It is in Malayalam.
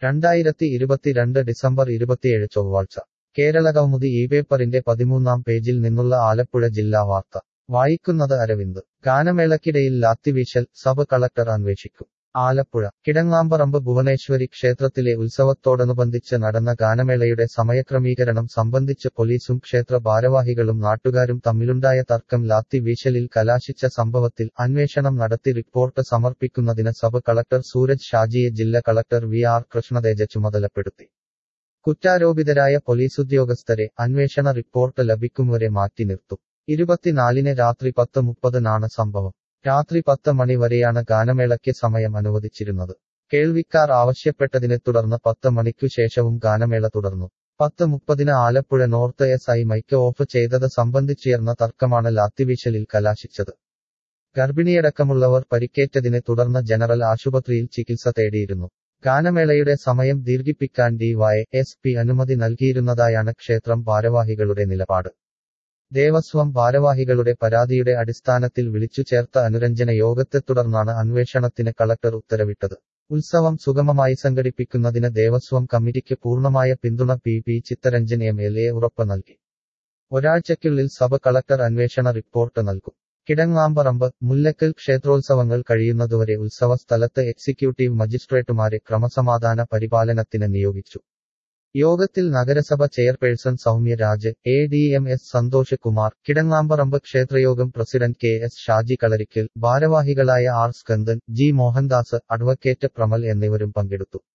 രണ്ടായിരത്തി ഇരുപത്തിരണ്ട് ഡിസംബർ ഇരുപത്തിയേഴ് ചൊവ്വാഴ്ച കേരള കൗമുദി ഈ പേപ്പറിന്റെ പതിമൂന്നാം പേജിൽ നിന്നുള്ള ആലപ്പുഴ ജില്ലാ വാർത്ത വായിക്കുന്നത് അരവിന്ദ് ഗാനമേളക്കിടയിൽ ലാത്തിവീശൽ സബ് കളക്ടർ അന്വേഷിക്കും ആലപ്പുഴ കിടങ്ങാമ്പറമ്പ് ഭുവനേശ്വരി ക്ഷേത്രത്തിലെ ഉത്സവത്തോടനുബന്ധിച്ച് നടന്ന ഗാനമേളയുടെ സമയക്രമീകരണം സംബന്ധിച്ച് പോലീസും ക്ഷേത്ര ഭാരവാഹികളും നാട്ടുകാരും തമ്മിലുണ്ടായ തർക്കം ലാത്തി വീശലിൽ കലാശിച്ച സംഭവത്തിൽ അന്വേഷണം നടത്തി റിപ്പോർട്ട് സമർപ്പിക്കുന്നതിന് സബ് കളക്ടർ സൂരജ് ഷാജിയെ ജില്ലാ കളക്ടർ വി ആർ കൃഷ്ണതേജ ചുമതലപ്പെടുത്തി കുറ്റാരോപിതരായ പോലീസുദ്യോഗസ്ഥരെ അന്വേഷണ റിപ്പോർട്ട് ലഭിക്കും വരെ മാറ്റി നിർത്തും ഇരുപത്തിനാലിന് രാത്രി പത്ത് മുപ്പതിനാണ് സംഭവം രാത്രി പത്ത് മണി വരെയാണ് ഗാനമേളയ്ക്ക് സമയം അനുവദിച്ചിരുന്നത് കേൾവിക്കാർ ആവശ്യപ്പെട്ടതിനെ തുടർന്ന് പത്ത് മണിക്കു ശേഷവും ഗാനമേള തുടർന്നു പത്ത് മുപ്പതിന് Alappuzha north S I mike off ചെയ്തത് സംബന്ധിച്ചുയർന്ന തർക്കമാണ് ലാത്തിവീശലിൽ കലാശിച്ചത് ഗർഭിണിയടക്കമുള്ളവർ പരിക്കേറ്റതിനെ തുടർന്ന് ജനറൽ ആശുപത്രിയിൽ ചികിത്സ തേടിയിരുന്നു ഗാനമേളയുടെ സമയം ദീർഘിപ്പിക്കാൻ ഡിവൈ എസ് പി അനുമതി നൽകിയിരുന്നതായാണ് ക്ഷേത്രം ഭാരവാഹികളുടെ നിലപാട് ദേവസ്വം ഭാരവാഹികളുടെ പരാതിയുടെ അടിസ്ഥാനത്തിൽ വിളിച്ചു ചേർത്ത അനുരഞ്ജന യോഗത്തെ തുടർന്നാണ് അന്വേഷണത്തിന് കളക്ടർ ഉത്തരവിട്ടത് ഉത്സവം സുഗമമായി സംഘടിപ്പിക്കുന്നതിന് ദേവസ്വം കമ്മിറ്റിക്ക് പൂർണ്ണമായ പിന്തുണ P P Chitharanjan M L A ഉറപ്പ് നൽകി ഒരാഴ്ചയ്ക്കുള്ളിൽ സഭ കളക്ടർ അന്വേഷണ റിപ്പോർട്ട് നൽകും കിടങ്ങാമ്പറമ്പ് മുല്ലക്കൽ ക്ഷേത്രോത്സവങ്ങൾ കഴിയുന്നതുവരെ ഉത്സവ സ്ഥലത്ത് എക്സിക്യൂട്ടീവ് മജിസ്ട്രേറ്റുമാരെ ക്രമസമാധാന പരിപാലനത്തിന് നിയോഗിച്ചു യോഗത്തിൽ നഗരസഭ chairperson Soumya Raj A D M S Santhosh Kumar Kidangamparambu ക്ഷേത്രയോഗം president K S Shaji Kalarickal ഭാരവാഹികളായ R Skandan G Mohandas advocate Pramal എന്നിവരും പങ്കെടുത്തു